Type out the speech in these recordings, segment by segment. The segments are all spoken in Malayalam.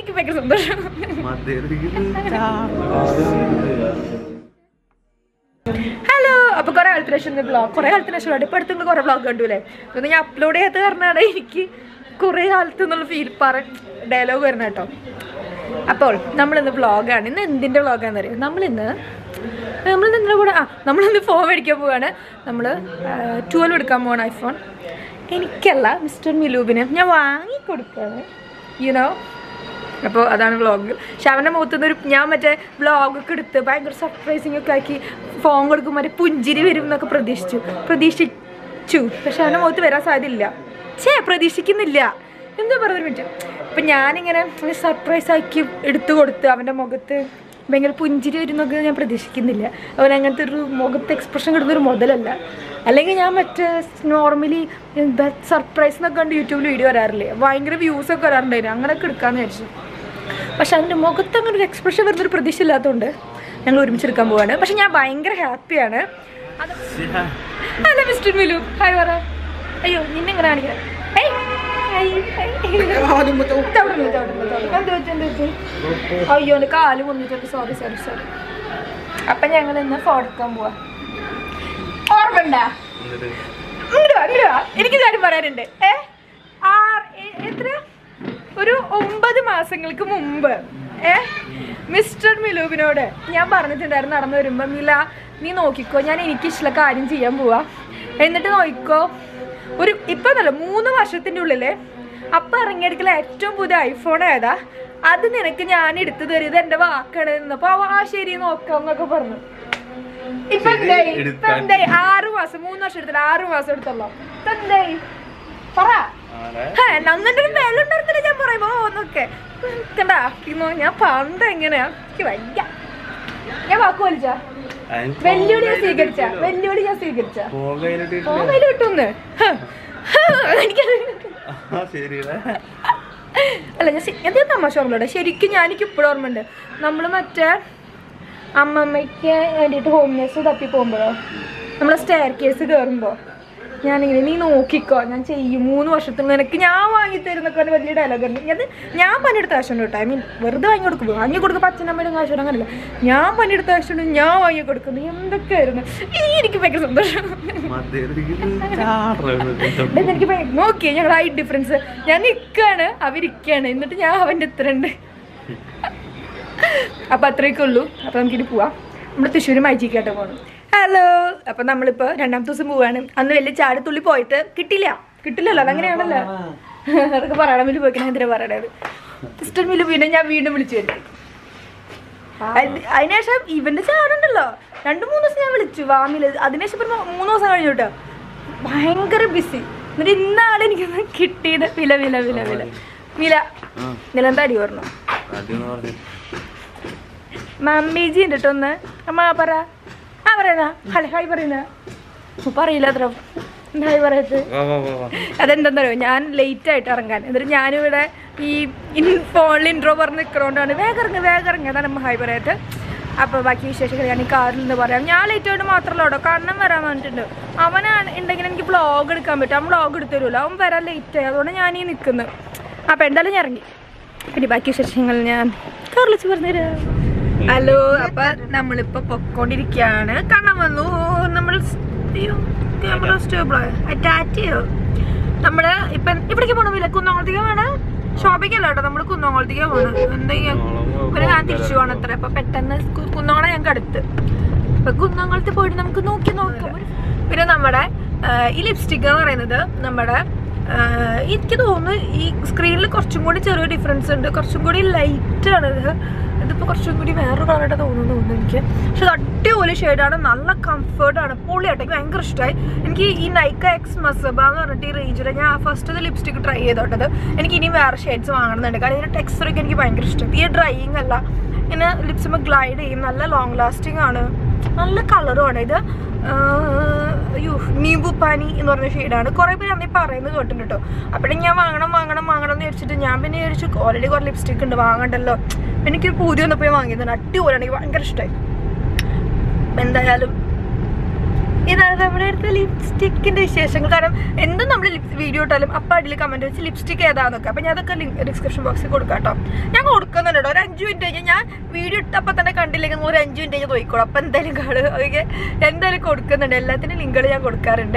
എനിക്ക് ഭയങ്കര സന്തോഷം ഹലോ അപ്പൊ കുറെ കാലത്തിന് ശേഷം ബ്ലോഗ് കുറെ കാലത്തിന് ശേഷം ഇപ്പൊ അടുത്ത് കുറെ ബ്ലോഗ് കണ്ടൂലേ അതൊന്നും ഞാൻ അപ്ലോഡ് ചെയ്യാത്ത കാരണമാണ് എനിക്ക് കുറെ കാലത്ത് എന്നുള്ള ഫീൽ പറ ഡയലോഗ് വരുന്ന കേട്ടോ അപ്പോൾ നമ്മളിന്ന് വ്ളോഗാണ് ഇന്ന് എന്തിൻ്റെ വ്ളോഗാണെന്ന് അറിയാം നമ്മളിന്ന് നമ്മളിന്ന് എന്തിനാ കൂടെ ആ നമ്മളിന്ന് ഫോൺ മേടിക്കാൻ പോവാണ് നമ്മൾ ട്വൽവ് എടുക്കാൻ പോവാണ് ഐഫോൺ എനിക്കല്ല മിസ്റ്റർ മിലൂബിന് ഞാൻ വാങ്ങി കൊടുക്കുകയാണ് യുനോ അപ്പോൾ അതാണ് വ്ളോഗ് പക്ഷെ അവൻ്റെ മുഖത്തുനിന്ന് ഒരു ഞാൻ മറ്റേ വ്ളോഗൊക്കെ എടുത്ത് ഭയങ്കര സർപ്രൈസിങ് ഒക്കെ ആക്കി ഫോൺ കൊടുക്കും മറ്റേ പുഞ്ചിരി വരും എന്നൊക്കെ പ്രതീക്ഷിച്ചു പ്രതീക്ഷിച്ചു പക്ഷെ അവൻ്റെ മുഖത്ത് വരാൻ സാധ്യതയില്ല ഛേ പ്രതീക്ഷിക്കുന്നില്ല എന്താ പറയുക ഒരു മിനിറ്റ് അപ്പം ഞാനിങ്ങനെ സർപ്രൈസ് ആക്കി എടുത്തു കൊടുത്ത് അവൻ്റെ മുഖത്ത് ഭയങ്കര പുഞ്ചിരി വരുന്നൊക്കെ ഞാൻ പ്രതീക്ഷിക്കുന്നില്ല അവൻ അങ്ങനത്തെ ഒരു മുഖത്ത് എക്സ്പ്രഷൻ കിട്ടുന്ന ഒരു മുതലല്ല അല്ലെങ്കിൽ ഞാൻ മറ്റേ നോർമലി സർപ്രൈസ് എന്നൊക്കെ കണ്ട് യൂട്യൂബിൽ വീഡിയോ വരാറില്ലേ ഭയങ്കര വ്യൂസ് ഒക്കെ വരാറുണ്ടായിരുന്നു അങ്ങനെയൊക്കെ എടുക്കാമെന്ന് വിചാരിച്ചു പക്ഷെ അതിൻ്റെ മുഖത്ത് അങ്ങനെ ഒരു എക്സ്പ്രഷൻ വരുന്നൊരു പ്രതീക്ഷ ഇല്ലാത്തതുകൊണ്ട് ഞങ്ങൾ ഒരുമിച്ച് എടുക്കാൻ പോവാണ് പക്ഷെ ഞാൻ ഭയങ്കര ഹാപ്പിയാണ് അല്ല മിസ്റ്റർ മിലു ഹായ് പറ അയ്യോ നിന്നെ ഇങ്ങനെ കാണിക്കാം ഏയ്, ഹായ്, ഹായ്. ഇതവിടെ നിന്ന്, ഇതവിടെ നിന്ന്, ഇതവിടെ നിന്ന്. എന്ത് പറ്റി, എന്ത് പറ്റി? അയ്യോ എൻ്റെ കാല് മുന്നിട്ടുണ്ട് സോറി സോറി സോറി അപ്പം ഞങ്ങൾ ഇന്ന് ഫോൺ എടുക്കാൻ പോവാ ഓർമ്മണ്ട ഇങ്ങോട്ട് വാ, ഇങ്ങോട്ട് വാ. എനിക്ക് കാര്യം പറയാനുണ്ട് ഏ ആറ് എ- എത്ര ഒരു ഒമ്പത് മാസങ്ങൾക്ക് മുമ്പ് ഏ മിസ്റ്റർ മിലൂബിനോട് ഞാൻ പറഞ്ഞിട്ടുണ്ടായിരുന്നു നടന്നു വരുമ്പോൾ മില നീ നോക്കിക്കോ ഞാൻ എനിക്കിഷ്ടമുള്ള കാര്യം ചെയ്യാൻ പോവാ എന്നിട്ട് നോക്കിക്കോ ഒരു ഇപ്പൊ നല്ല മൂന്ന് വർഷത്തിന്റെ ഉള്ളില് അപ്പൊ ഇറങ്ങിയെടുക്കല ഏറ്റവും പുതിയ ഐഫോൺ ഏതാ അത് നിനക്ക് ഞാൻ എടുത്തു തരും എന്റെ വാക്കാണ് എന്നപ്പോ അവ ആ ശരി നോക്കാം എന്നൊക്കെ പറഞ്ഞു ഇപ്പൊ എന്തായി ഇപ്പൊ എന്തായി ആറു മാസം മൂന്ന് വർഷം എടുത്തില്ല ആറു മാസം എടുത്തല്ലോ ഇപ്പൊ എന്തായി പറ ഹേ, നന്നിന്റെ ഒരു വില ഉണ്ടായിരുന്നില്ല ഞാൻ പറയുമ്പോ ഒന്നൊക്കെ കണ്ടാ ഇന്നോ ഞാൻ പണ്ട് എങ്ങനെയാ എനിക്ക് വയ്യ ഞാൻ വാക്ക് വലിച്ച വെല്ലുവിളി ഞാൻ സ്വീകരിച്ച വെല്ലുവിളി ഞാൻ സ്വീകരിച്ച മൊബൈൽ കിട്ടുന്ന് എനിക്ക് അല്ല ഞാൻ ശ- എന്തെങ്കിലും തമാശ ഓർമ്മയുണ്ട് ശരിക്കും ഞാൻ എനിക്ക് ഇപ്പോഴും ഓർമ്മയുണ്ട് നമ്മൾ മറ്റേ അമ്മമ്മയ്ക്ക് വേണ്ടിയിട്ട് ഹോം നേഴ്സ് തപ്പി പോകുമ്പോഴോ നമ്മൾ സ്റ്റെയർ കേസ് കയറുമ്പോൾ ഞാനിങ്ങനെ നീ നോക്കിക്കോ ഞാൻ ചെയ്യും മൂന്ന് വർഷത്തിൽ നിനക്ക് ഞാൻ വാങ്ങി തരുന്നൊക്കെ പറഞ്ഞ വലിയ ഡയലോഗ് ഉണ്ട് അത് ഞാൻ പണിയെടുത്ത കാശുണ്ട് കേട്ടോ ഐ മീൻ വെറുതെ വാങ്ങി കൊടുക്കും വാങ്ങി കൊടുക്കും അച്ഛനമ്മയുടെ കാശുണ്ട് അങ്ങനല്ല ഞാൻ പണിയെടുത്ത കാശുണ്ട് ഞാൻ വാങ്ങി കൊടുക്കുന്നു എന്തൊക്കെയായിരുന്നു ഈ എനിക്ക് ഭയങ്കര സന്തോഷം ഇതെന്ന് എനിക്ക് ഭയ- നോക്കിയേ ഞങ്ങൾ ഹൈറ്റ് ഡിഫറൻസ് ഞാൻ നിൽക്കാണ് അവരിക്കാണ് എന്നിട്ട് ഞാൻ അവൻ്റെ എത്ര ഉണ്ട് അപ്പൊ അത്രയൊക്കെ ഉള്ളൂ അപ്പൊ നമുക്കിനി പോവാം നമ്മൾ തൃശ്ശൂർ മൈജിക്കാട്ട് പോകണം ഹലോ അപ്പൊ നമ്മളിപ്പോ രണ്ടാമത്തെ ദിവസം പോവാണ് അന്ന് വലിയ ചാടിത്തുള്ളി പോയിട്ട് കിട്ടില്ല കിട്ടില്ലല്ലോ അതങ്ങനെയാണല്ലോ അതൊക്കെ പറയണം മില്ല് പോയിക്കണം എന്തിനാ പറയണത് സിസ്റ്റർ മില്ല് പിന്നെ ഞാൻ വീണ്ടും വിളിച്ചു വരുത്തി അതിനുശേഷം ഇവന്റെ ചാടുണ്ടല്ലോ രണ്ടു മൂന്ന് ദിവസം ഞാൻ വിളിച്ചു വാമില് അതിനുശേഷം ഇപ്പൊ മൂന്ന് ദിവസം കഴിഞ്ഞു കേട്ടോ ഭയങ്കര ബിസി എന്നിട്ട് ഇന്നാണ് എനിക്കൊന്ന് കിട്ടിയത് വില വില വില വില വില നിലന്താ അടി പറഞ്ഞു മമ്മീജി ഉണ്ട് കേട്ടോ ഒന്ന് അമ്മ പറ ആ പറയുന്ന ഹല ഹായ് പറയുന്ന പറയില്ല അത്ര എന്താ ഹായ് പറയത്ത് അതെന്താണെന്നറിയോ ഞാൻ ലേറ്റ് ആയിട്ട് ഇറങ്ങാൻ എന്നിട്ട് ഞാനിവിടെ ഈ ഇൻ ഫോണിൽ ഇൻട്രോ പറഞ്ഞ് നിൽക്കണോണ്ടാണ് വേഗം ഇറങ്ങ് വേഗം ഇറങ്ങി അതാണ് അമ്മ ഹായ് പറയത്ത് അപ്പോൾ ബാക്കി വിശേഷങ്ങൾ ഞാൻ ഈ കാറിൽ നിന്ന് പറയാം ഞാൻ ലേറ്റ് ആയിട്ട് മാത്രമല്ല കേട്ടോ കണ്ണം വരാൻ പറഞ്ഞിട്ടുണ്ട് അവനാണ് ഉണ്ടെങ്കിൽ എനിക്ക് വ്ളോഗ് എടുക്കാൻ പറ്റും അവൻ വ്ളോഗ് എടുത്തു തരുമല്ലോ അവൻ വരാൻ ലേറ്റ് ആയി അതുകൊണ്ട് ഞാൻ ഈ നിൽക്കുന്നു അപ്പോൾ എന്തായാലും ഞാൻ ഇറങ്ങി പിന്നെ ബാക്കി വിശേഷങ്ങൾ ഞാൻ കാറിൽ വെച്ച് പറഞ്ഞുതരാം ഹലോ അപ്പൊ നമ്മളിപ്പോ പൊക്കോണ്ടിരിക്കുകയാണ് കാണാൻ വന്നു നമ്മൾ ക്യാമറ സ്റ്റേബിൾ അറ്റാച്ച് നമ്മള് ഇപ്പൊ ഇവിടേക്ക് പോകണമില്ല കുന്നോളത്തേക്ക് വേണം ഷോപ്പിക്കല്ല കേട്ടോ നമ്മള് കുന്നോളത്തേക്ക് പോകണം എന്താ ചെയ്യാ ഒരു ഞാൻ തിരിച്ചു പോകണം അത്ര അപ്പൊ പെട്ടെന്ന് കു- കുന്നോളം ഞങ്ങൾക്ക് അടുത്ത് അപ്പൊ കുന്നോളത്ത് പോയിട്ട് നമുക്ക് നോക്കി നോക്കാം പിന്നെ നമ്മുടെ ആ, ഈ ലിപ്സ്റ്റിക് എന്ന് പറയുന്നത് നമ്മുടെ ആ, എനിക്ക് തോന്നുന്നു ഈ സ്ക്രീനിൽ കുറച്ചും കൂടി ചെറിയ ഡിഫറൻസ് ഉണ്ട് കുറച്ചും കൂടി ലൈറ്റ് ആണ് ഇത് ഇതിപ്പോൾ കുറച്ചും കൂടി വേറൊരു കളറായിട്ട് തോന്നുന്നു തോന്നുന്നു എനിക്ക് പക്ഷെ ഇത് അടിപൊളി ഷെയ്ഡാണ് നല്ല കംഫർട്ടാണ് പൊളിയായിട്ട് എനിക്ക് ഭയങ്കര ഇഷ്ടമായി എനിക്ക് ഈ നൈക്ക എക്സ് മസബ എന്ന് പറഞ്ഞിട്ട് ഈ റേഞ്ചിൽ ഞാൻ ഫസ്റ്റ് ലിപ്സ്റ്റിക് ട്രൈ ചെയ്തോട്ടത് എനിക്ക് ഇനി വേറെ ഷെയ്ഡ്സ് വാങ്ങണമെന്നുണ്ട് കാരണം ഇതിൻ്റെ ടെക്സ്ചറൊക്കെ എനിക്ക് ഭയങ്കര ഇഷ്ടം ഈ ഡ്രൈയിങ് അല്ല ഇങ്ങനെ ലിപ്സുമ്പോൾ ഗ്ലൈഡ് ചെയ്യും നല്ല ലോങ് ലാസ്റ്റിംഗ് ആണ് നല്ല കളറുമാണ് ഇത് അയ്യോ നീമ്പു പാനി എന്ന് പറഞ്ഞ ഷെയ്ഡാണ് കുറേ പേര് അന്നീ പറയുന്നത് കേട്ടിട്ടുണ്ട് കേട്ടോ അപ്പോഴും ഞാൻ വാങ്ങണം വാങ്ങണം വാങ്ങണം എന്ന് വിചാരിച്ചിട്ട് ഞാൻ പിന്നെ വിചാരിച്ചു ഓൾറെഡി കുറേ ലിപ്സ്റ്റിക് ഉണ്ട് വാങ്ങണ്ടല്ലോ പിന്നെ എനിക്കൊരു പൂതി വന്നപ്പോൾ ഞാൻ വാങ്ങിയതാണ് അടിപൊളിയാണ് എനിക്ക് ഭയങ്കര ഇഷ്ടമായി അപ്പം എന്തായാലും ഇതാണ് നമ്മുടെ അടുത്ത ലിപ്സ്റ്റിക്കിന്റെ വിശേഷങ്ങൾ കാരണം എന്തും നമ്മൾ വീഡിയോ ഇട്ടാലും അപ്പം അടിയിൽ കമന്റ് വെച്ച് ലിപ്സ്റ്റിക് ഏതാന്നൊക്കെ അപ്പൊ ഞാൻ അതൊക്കെ ഡിസ്ക്രിപ്ഷൻ ബോക്സിൽ കൊടുക്കാം കേട്ടോ ഞാൻ കൊടുക്കുന്നുണ്ട് കേട്ടോ ഒരു അഞ്ച് മിനിറ്റ് കഴിഞ്ഞ് ഞാൻ വീഡിയോ ഇട്ടപ്പോൾ തന്നെ കണ്ടില്ലെങ്കിൽ നിങ്ങൾ ഒരു അഞ്ച് മിനിറ്റ് കഴിഞ്ഞ് പോയിക്കോളും അപ്പം എന്തായാലും കാണും അതൊക്കെ എന്തായാലും കൊടുക്കുന്നുണ്ട് എല്ലാത്തിനും ലിങ്കുകൾ ഞാൻ കൊടുക്കാറുണ്ട്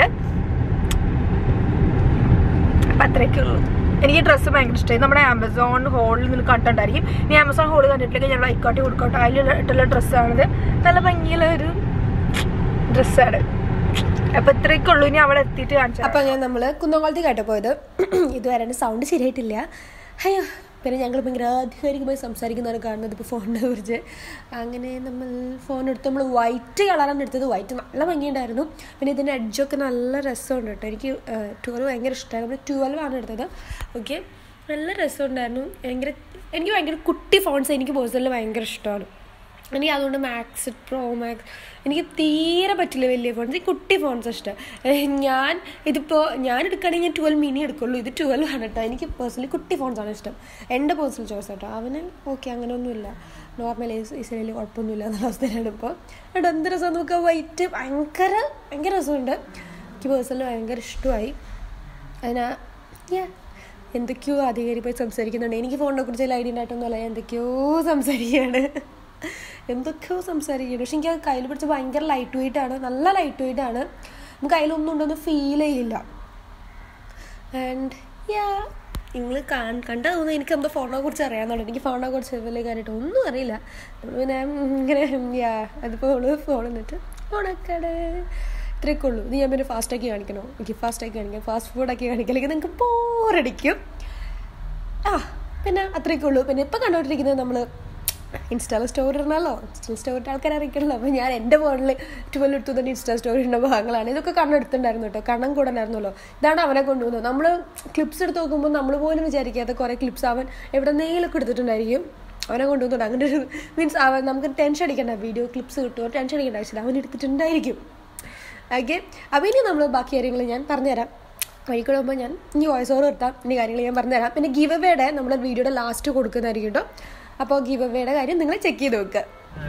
അപ്പം അത്രയൊക്കെ ഉള്ളൂ എനിക്ക് ഡ്രസ്സ് ഭയങ്കര ഇഷ്ടമായി നമ്മുടെ ആമസോൺ ഹോളിൽ നിന്ന് കണ്ടിട്ടുണ്ടായിരിക്കും ഇനി ആമസോൺ ഹോൾ കണ്ടിട്ടില്ലെങ്കിൽ ഞങ്ങൾ ഐക്കോട്ടി കൊടുക്കട്ടെ അതിൽ ഇട്ടുള്ള ഡ്രസ്സാണിത് നല്ല ഭംഗിയുള്ള ഒരു ഡ്രസ്സാണ് അപ്പൊ ഇത്രയൊക്കെ ഉള്ളൂ ഇനി അവിടെ എത്തിയിട്ട് കാണിച്ചു അപ്പോൾ ഞാൻ നമ്മൾ കുന്നംകുളത്ത് കേട്ടോ പോയത് ഇതുവരെ എൻ്റെ സൗണ്ട് ശരിയായിട്ടില്ല അയ്യോ പിന്നെ ഞങ്ങൾ ഭയങ്കര ആധികാരികമായി സംസാരിക്കുന്നതാണ് കാണുന്നത് ഇപ്പോൾ ഫോണിനെ കുറിച്ച് അങ്ങനെ നമ്മൾ ഫോൺ എടുത്ത് നമ്മൾ വൈറ്റ് കളറാണ് എടുത്തത് വൈറ്റ് നല്ല ഭംഗിയുണ്ടായിരുന്നു പിന്നെ ഇതിൻ്റെ എഡ്ജൊക്കെ നല്ല രസമുണ്ട് കേട്ടോ എനിക്ക് ട്വൽവ് ഭയങ്കര ഇഷ്ടമായി നമ്മൾ ട്വൽവ് ആണ് എടുത്തത് ഓക്കെ നല്ല രസമുണ്ടായിരുന്നു ഭയങ്കര എനിക്ക് ഭയങ്കര കുട്ടി ഫോൺസ് എനിക്ക് പേഴ്സണലി ഭയങ്കര ഇഷ്ടമാണ് എനിക്ക് അതുകൊണ്ട് മാക്സ് പ്രോ മാക്സ് എനിക്ക് തീരെ പറ്റില്ല വലിയ ഫോൺസ് ഈ കുട്ടി ഫോൺസ് ഇഷ്ടം ഏഹ് ഞാൻ ഇതിപ്പോൾ ഞാൻ എടുക്കുകയാണെങ്കിൽ ഞാൻ ട്വൽവ് മിനി എടുക്കുള്ളൂ ഇത് ട്വൽവ് ആണ് കേട്ടോ എനിക്ക് പേഴ്സണലി കുട്ടി ഫോൺസാണ് ഇഷ്ടം എൻ്റെ പേഴ്സണൽ ചോയ്സ് കേട്ടോ അവന് ഓക്കെ അങ്ങനെയൊന്നുമില്ല നോർമൽ ഈസിലി കുഴപ്പമൊന്നുമില്ല എന്നുള്ള അവസ്ഥയിലാണ് ഇപ്പോൾ എന്നിട്ട് എന്ത് രസം നോക്കുക വൈറ്റ് ഭയങ്കര ഭയങ്കര രസമുണ്ട് എനിക്ക് പേഴ്സണലി ഭയങ്കര ഇഷ്ടമായി അതിനാ yeah. എന്തൊക്കെയോ അധികാരിപ്പോയി സംസാരിക്കുന്നുണ്ട് എനിക്ക് ഫോണിനെ കുറിച്ച് ഐഡിയ ഉണ്ടായിട്ടൊന്നുമല്ല ഞാൻ എന്തൊക്കെയോ സംസാരിക്കുകയാണ് എന്തൊക്കെയോ സംസാരിക്കുകയാണ് പക്ഷെ എനിക്ക് അത് കയ്യിൽ പിടിച്ച് ഭയങ്കര ലൈറ്റ് വെയിറ്റ് ആണ് നല്ല ലൈറ്റ് വെയിറ്റ് ആണ് നമുക്ക് കയ്യിലൊന്നും ഉണ്ടെന്ന് ഫീൽ ചെയ്യില്ല ആൻഡ് യാ നിങ്ങൾ കാൺ കണ്ടാൽ തോന്നുന്നു എനിക്ക് എന്തോ ഫോണിനെ കുറിച്ച് അറിയാമെന്നുള്ളൂ എനിക്ക് ഫോണിനെ കുറിച്ച് വലിയ കാര്യമായിട്ട് ഒന്നും അറിയില്ല നമ്മൾ പിന്നെ ഇങ്ങനെ യാ അതിപ്പോൾ ഓള് ഫോൺ എന്നിട്ട് ഫോണൊക്കെ ഇത്രയൊക്കെ ഉള്ളൂ ഇത് ഞാൻ പിന്നെ ഫാസ്റ്റാക്കി കാണിക്കണോ എനിക്ക് ഫാസ്റ്റാക്കി കാണിക്കാം ഫാസ്റ്റ് ഫുഡാക്കി കാണിക്കാം അല്ലെങ്കിൽ നിങ്ങൾക്ക് ബോറടിക്കും ആ പിന്നെ അത്രയൊക്കെ ഉള്ളൂ പിന്നെ ഇപ്പം കണ്ടുകൊണ്ടിരിക്കുന്നത് നമ്മൾ ഇൻസ്റ്റാൾ സ്റ്റോറി ഇടണമല്ലോ ഇൻസ്റ്റാൾ സ്റ്റോറി ഇട്ട ആൾക്കാർ അറിയിക്കണല്ലോ അപ്പോൾ ഞാൻ എൻ്റെ ഫോണിൽ ട്വൽവ് എടുത്തു തന്നെ ഇൻസ്റ്റാ സ്റ്റോറി ഇടുന്ന ഭാഗങ്ങളാണ് ഇതൊക്കെ കണ്ണെടുത്തിട്ടുണ്ടായിരുന്നു കേട്ടോ കണ്ണം കൂടെ ഉണ്ടായിരുന്നല്ലോ ഇതാണ് അവനെ കൊണ്ടുപോകുന്നത് നമ്മൾ ക്ലിപ്സ് എടുത്ത് നോക്കുമ്പോൾ നമ്മൾ പോലും വിചാരിക്കാത്ത കുറേ ക്ലിപ്സ് അവൻ എവിടെന്നെങ്കിലൊക്കെ എടുത്തിട്ടുണ്ടായിരിക്കും അവനെ കൊണ്ടുപോകുന്നുണ്ട് അങ്ങനെ ഒരു മീൻസ് അവൻ നമുക്ക് ടെൻഷൻ അടിക്കണ്ട വീഡിയോ ക്ലിപ്സ് കിട്ടുമോ ടെൻഷൻ അടിക്കേണ്ട ആവശ്യമില്ല അവൻ എടുത്തിട്ടുണ്ടായിരിക്കും ഓക്കെ അപ്പോൾ ഇനി നമ്മൾ ബാക്കി കാര്യങ്ങൾ ഞാൻ പറഞ്ഞുതരാം വഴിക്കൂടെ പോകുമ്പോൾ ഞാൻ ഇനി വോയിസ് ഓവർ നിർത്താം ഇനി കാര്യങ്ങൾ ഞാൻ പറഞ്ഞുതരാം പിന്നെ ഗിവ് അവയുടെ നമ്മുടെ വീഡിയോയുടെ ലാസ്റ്റ് കൊടുക്കുന്നതായിരിക്കും കേട്ടോ അപ്പോൾ ഗിവ് അവയുടെ കാര്യം നിങ്ങൾ ചെക്ക് ചെയ്ത് നോക്കുക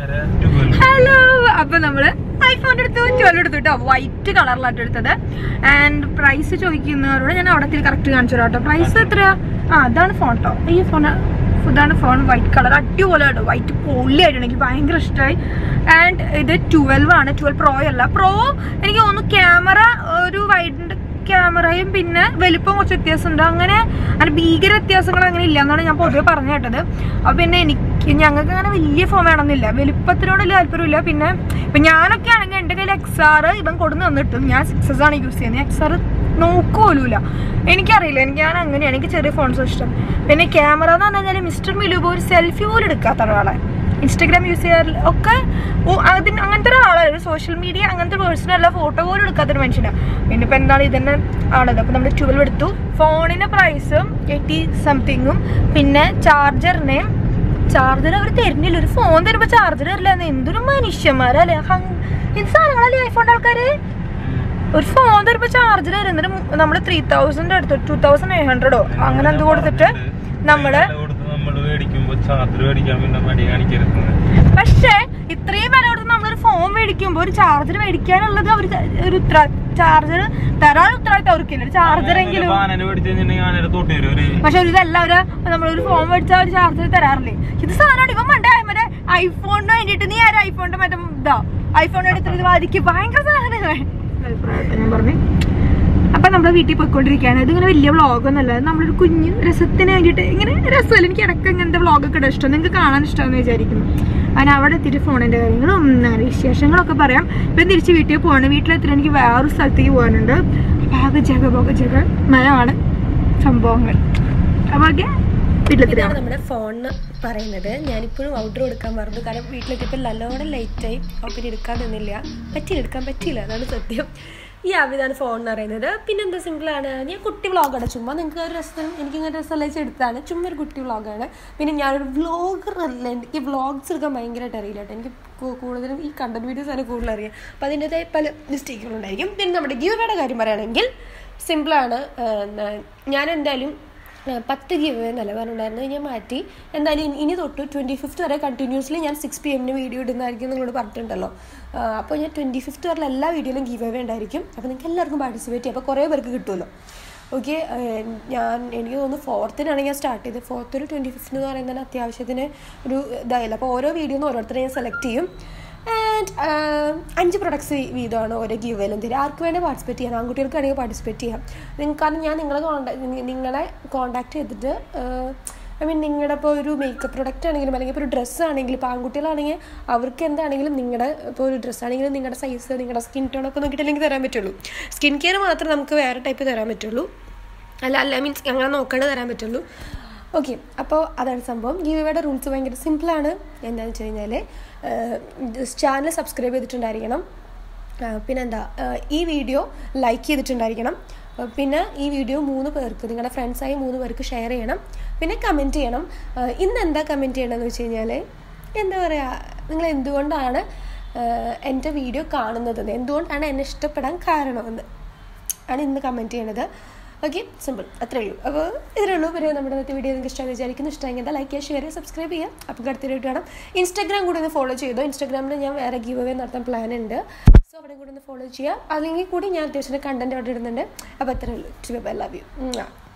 ഹലോ അപ്പൊ നമ്മള് ഐഫോൺ എടുത്തു ട്വൽവ് എടുത്തു കേട്ടോ വൈറ്റ് കളറിലായിട്ട് എടുത്തത് ആൻഡ് പ്രൈസ് ചോദിക്കുന്നവരോട് ഞാൻ അവിടെ കറക്റ്റ് കാണിച്ചു തരാം കേട്ടോ പ്രൈസ് എത്രയാ ആ അതാണ് ഫോൺ കേട്ടോ ഈ ഫോൺ ഇതാണ് ഫോൺ വൈറ്റ് കളർ അടിപൊളി കേട്ടോ വൈറ്റ് പൊള്ളിയായിട്ടുണ്ട് എനിക്ക് ഭയങ്കര ഇഷ്ടമായി ആൻഡ് ഇത് ട്വൽവ് ആണ് ട്വൽവ് പ്രോ അല്ല പ്രോ എനിക്ക് തോന്നുന്നു ക്യാമറ ഒരു വൈഡ് ക്യാമറയും പിന്നെ വലിപ്പം കുറച്ച് വ്യത്യാസമുണ്ട് അങ്ങനെ അങ്ങനെ ഭീകര വ്യത്യാസങ്ങൾ അങ്ങനെ ഇല്ല എന്നാണ് ഞാൻ പൊതുവെ പറഞ്ഞു കേട്ടത് അപ്പൊ പിന്നെ എനിക്ക് ഞങ്ങൾക്ക് അങ്ങനെ വലിയ ഫോൺ വേണമെന്നില്ല വലിപ്പത്തിനോട് വലിയ താല്പര്യമില്ല പിന്നെ ഇപ്പൊ ഞാനൊക്കെ ആണെങ്കിൽ എൻ്റെ കയ്യിൽ എക്സ് ആർ ഇവൻ കൊടുന്ന് തന്നിട്ടും ഞാൻ സിക്സസ് ആണ് യൂസ് ചെയ്യുന്നത് എക്സ് ആർ നോക്കുപോലുമില്ല എനിക്കറിയില്ല എനിക്ക് ഞാൻ അങ്ങനെയാണ് എനിക്ക് ചെറിയ ഫോൺസ് ഇഷ്ടം പിന്നെ ക്യാമറ എന്ന് പറഞ്ഞു കഴിഞ്ഞാൽ മിസ്റ്റർ മിലുബോ ഒരു സെൽഫി പോലും എടുക്കാത്ത ഒരാളെ ഇൻസ്റ്റഗ്രാം യൂസ് ചെയ്യാറില്ല ഒക്കെ ഓ- അതിന് അങ്ങനത്തെ ഒരാളാണ് സോഷ്യൽ മീഡിയ അങ്ങനത്തെ പേഴ്സൺ അല്ല ഫോട്ടോ പോലും എടുക്കാത്തൊരു മനുഷ്യനാണ് പിന്നെ ഇപ്പം എന്താണ് ഇതന്നെ ആണത് അപ്പം നമ്മൾ ട്വൽവ് എടുത്തു ഫോണിന് പ്രൈസും എയ്റ്റി സംതിങ്ങും പിന്നെ ചാർജറിന് ചാർജർ അവർ തരുന്നില്ല ഒരു ഫോൺ തരുമ്പോൾ ചാർജർ തരില്ല എന്തൊരു മനുഷ്യന്മാരല്ലേ ഹങ് ഇത് സാധനങ്ങളല്ലേ ഐഫോണിൻ്റെ ആൾക്കാർ ഒരു ഫോൺ തരുമ്പോൾ ചാർജർ തരുന്നിട്ട് നമ്മൾ ത്രീ തൗസൻഡ് എടുത്തു ടു തൗസൻഡ് എയ്റ്റ് ഹൺഡ്രഡോ അങ്ങനെ എന്ത് കൊടുത്തിട്ട് നമ്മള് നമ്മള് മേടിക്കുമ്പോ ചാർജർ മേടിക്കാൻ പിന്നെ മടി കാണിക്കരുത് പക്ഷേ ഇത്രയും വില കൊടുത്ത് നമ്മളൊരു ഫോൺ മേടിക്കുമ്പോൾ ഒരു ചാർജർ മേടിക്കാനുള്ളത് അവർ ഒരു ചാർജർ തരാൻ ഉത്തരവാദിത്തം അവർക്കില്ല ഒരു ചാർജർ എങ്കിലും വാനന് മേടിച്ചു കഴിഞ്ഞിട്ടുണ്ടെങ്കിൽ ആനയുടെ തൊട്ട് വരും ഒരു പക്ഷെ ഒരു ഇതല്ല ഒരു നമ്മളൊരു ഫോൺ മേടിച്ചാൽ ഒരു ചാർജർ തരാറില്ലേ ഇത് സാധനമാണ് ഇവൻ മണ്ടേ മറ്റേ ഐഫോണിന് വേണ്ടിയിട്ട് നീ ആരും ഐഫോണിന്റെ മറ്റേ ഇതാ ഐഫോൺ എടുത്തിട്ട് വാദിക്ക് ഭയങ്കര സാധനമാണ് ഞാൻ പറഞ്ഞു അപ്പൊ നമ്മൾ വീട്ടിൽ പോയിക്കൊണ്ടിരിക്കുകയാണ് ഇതിങ്ങനെ വലിയ വ്ളോഗൊന്നുമല്ല നമ്മളൊരു കുഞ്ഞ് രസത്തിന് വേണ്ടിയിട്ട് ഇങ്ങനെ രസമല്ല എനിക്ക് ഇടയ്ക്ക് ഇങ്ങനത്തെ വ്ളോഗൊക്കെ ഇടാൻ ഇഷ്ടം നിങ്ങൾക്ക് കാണാൻ ഇഷ്ടമെന്ന് വിചാരിക്കുന്നു അങ്ങനെ അവിടെ എത്തിയിട്ട് ഫോണിന്റെ കാര്യങ്ങളും അങ്ങനെ വിശേഷങ്ങളൊക്കെ പറയാം ഇപ്പം തിരിച്ച് വീട്ടിൽ പോകണം വീട്ടിലെത്തിയിട്ട് എനിക്ക് വേറൊരു സ്ഥലത്തേക്ക് പോകാനുണ്ട് അപ്പൊ ആകെ ജഗ പോക ജഗ മയമാണ് സംഭവങ്ങൾ അപ്പൊ ഓക്കെ വീട്ടിലെത്തിരാം ഇതാണ് നമ്മുടെ ഫോണിന് പറയുന്നത് ഞാനിപ്പോഴും ഔട്ടർ എടുക്കാൻ മറന്നു കാരണം വീട്ടിലെത്തിയപ്പോൾ നല്ലോണം ലേറ്റായി അപ്പം എടുക്കാൻ നിന്നില്ല പറ്റിയില്ല എടുക്കാൻ പറ്റിയില്ല അതാണ് സത്യം ഈ ഇതാണ് ഫോൺ എന്ന് പറയുന്നത് പിന്നെ എന്താ സിമ്പിളാണ് ഞാൻ കുട്ടി വ്ളോഗാണ് ചുമ്മാ നിങ്ങൾക്ക് ഒരു രസം എനിക്ക് ഇങ്ങനെ രസം ലയിച്ച് എടുത്താണ് ചുമ്മാ ഒരു കുട്ടി വ്ളോഗാണ് പിന്നെ ഞാനൊരു വ്ളോഗർ അല്ല എനിക്ക് വ്ളോഗ്സ് എടുക്കാൻ ഭയങ്കരമായിട്ട് അറിയില്ല കേട്ടോ എനിക്ക് കൂ- കൂടുതലും ഈ കണ്ടന്റ് വീഡിയോസ് ആണ് കൂടുതൽ അറിയാം അപ്പോൾ അതിൻ്റെതായ പല മിസ്റ്റേക്കുകളുണ്ടായിരിക്കും പിന്നെ നമ്മുടെ ഗീവയുടെ കാര്യം പറയുകയാണെങ്കിൽ സിമ്പിളാണ് ഞാൻ എന്തായാലും ആ, പത്ത് ഗിവ് എന്നല്ല പറഞ്ഞിട്ടുണ്ടായിരുന്നു ഞാൻ മാറ്റി എന്തായാലും ഇനി- ഇനി തൊട്ട് ട്വൻറ്റി ഫിഫ്ത്ത് വരെ കണ്ടിന്യൂസ്ലി ഞാൻ സിക്സ് പി എമ്മിന് വീഡിയോ ഇടുന്നതായിരിക്കും നിങ്ങളോട് പറഞ്ഞിട്ടുണ്ടല്ലോ ആ, അപ്പോൾ ഞാൻ ട്വൻറ്റി ഫിഫ്ത്ത് വരെ എല്ലാ വീഡിയോയിലും ഗിവ് അവേ ഉണ്ടായിരിക്കും അപ്പോൾ നിങ്ങൾക്ക് എല്ലാവർക്കും പാർട്ടിസിപ്പേറ്റ് ചെയ്യാം അപ്പോൾ കുറേ പേർക്ക് കിട്ടുമല്ലോ ഓക്കെ ഞാൻ എനിക്ക് തോന്നുന്നു ഫോർത്തിനാണ് ഞാൻ സ്റ്റാർട്ട് ചെയ്തത് ഫോർത്ത് ഒരു ട്വൻറ്റി ഫിഫ്ത്ത് എന്ന് പറയുന്നത് അത്യാവശ്യത്തിന് ഒരു ഇതായില്ല അപ്പോൾ ഓരോ വീഡിയോ ഓരോരുത്തരെ ഞാൻ സെലക്ട് ചെയ്യും ആൻഡ് അഞ്ച് പ്രൊഡക്ട്സ് വീതമാണ് ഓരോ ഗീവേലും തരും ആർക്ക് വേണേൽ പാർട്ടിസിപ്പേറ്റ് ചെയ്യാം ആൺകുട്ടികൾക്കാണെങ്കിൽ പാർട്ടിസിപ്പേറ്റ് ചെയ്യാം നിങ്ങൾക്ക് കാരണം ഞാൻ നിങ്ങളെ കോണ്ടാക്ട് നിങ്ങളെ കോണ്ടാക്ട് ചെയ്തിട്ട് ഐ മീൻ നിങ്ങളുടെ ഇപ്പോൾ ഒരു മേക്കപ്പ് പ്രൊഡക്റ്റ് ആണെങ്കിലും അല്ലെങ്കിൽ ഇപ്പോൾ ഒരു ഡ്രസ്സ് ആണെങ്കിലും ഇപ്പോൾ ആൺകുട്ടികളാണെങ്കിൽ അവർക്ക് എന്താണെങ്കിലും നിങ്ങളുടെ ഇപ്പോൾ ഒരു ഡ്രസ്സ് ആണെങ്കിലും നിങ്ങളുടെ സൈസ് നിങ്ങളുടെ സ്കിൻ ടോണൊക്കെ നോക്കിയിട്ടില്ലെങ്കിൽ തരാൻ പറ്റുള്ളൂ സ്കിൻ കെയർ മാത്രമേ നമുക്ക് വേറെ ടൈപ്പ് തരാൻ പറ്റുള്ളൂ അല്ല അല്ല മീൻസ് അങ്ങനെ നോക്കേണ്ടത് തരാൻ പറ്റുള്ളൂ ഓക്കെ അപ്പോൾ അതാണ് സംഭവം ഗീവയുടെ റൂൾസ് ഭയങ്കര സിമ്പിളാണ് എന്താണെന്ന് വെച്ച് കഴിഞ്ഞാൽ ചാനൽ സബ്സ്ക്രൈബ് ചെയ്തിട്ടുണ്ടായിരിക്കണം ആ, പിന്നെന്താ ആ, ഈ വീഡിയോ ലൈക്ക് ചെയ്തിട്ടുണ്ടായിരിക്കണം ആ, പിന്നെ ഈ വീഡിയോ മൂന്ന് പേർക്ക് നിങ്ങളുടെ ഫ്രണ്ട്സായി മൂന്ന് പേർക്ക് ഷെയർ ചെയ്യണം പിന്നെ കമൻറ്റ് ചെയ്യണം ആ, ഇന്ന് എന്താ കമൻറ്റ് ചെയ്യണമെന്ന് വെച്ച് കഴിഞ്ഞാൽ എന്താ പറയുക നിങ്ങൾ എന്തുകൊണ്ടാണ് ആ, എൻ്റെ വീഡിയോ കാണുന്നതെന്ന് എന്തുകൊണ്ടാണ് എന്നെ ഇഷ്ടപ്പെടാൻ കാരണമെന്ന് ആണ് ഇന്ന് കമൻറ്റ് ചെയ്യണത് ഓക്കെ സിമ്പിൾ അത്രേ ഉള്ളൂ അപ്പോൾ ഇത്രേ ഉള്ളൂ പിന്നെ നമ്മുടെ ഇന്നത്തെ വീഡിയോ നിങ്ങൾക്ക് ഇഷ്ടമായി വിചാരിക്കുന്നു ഇഷ്ടമെങ്കിൽ എന്താ ലൈക്ക് ചെയ്യുക ഷെയർ ചെയ്യുക സബ്സ്ക്രൈബ് ചെയ്യുക അപ്പോൾ അടുത്തൊരു കാണാം ഇൻസ്റ്റാഗ്രാം കൂടി ഒന്ന് ഫോളോ ചെയ്തോ ഇൻസ്റ്റാഗ്രാമിൽ ഞാൻ വേറെ ഗീവ് അവേ നടത്താൻ പ്ലാൻ ഉണ്ട് സോ അവിടെ കൂടി ഒന്ന് ഫോളോ ചെയ്യുക അല്ലെങ്കിൽ കൂടി ഞാൻ അത്യാവശ്യം കണ്ടൻറ്റ് അവിടെ ഇടുന്നുണ്ട് അപ്പോൾ അത്രേ ഉള്ളൂ ബൈ ലവ് യു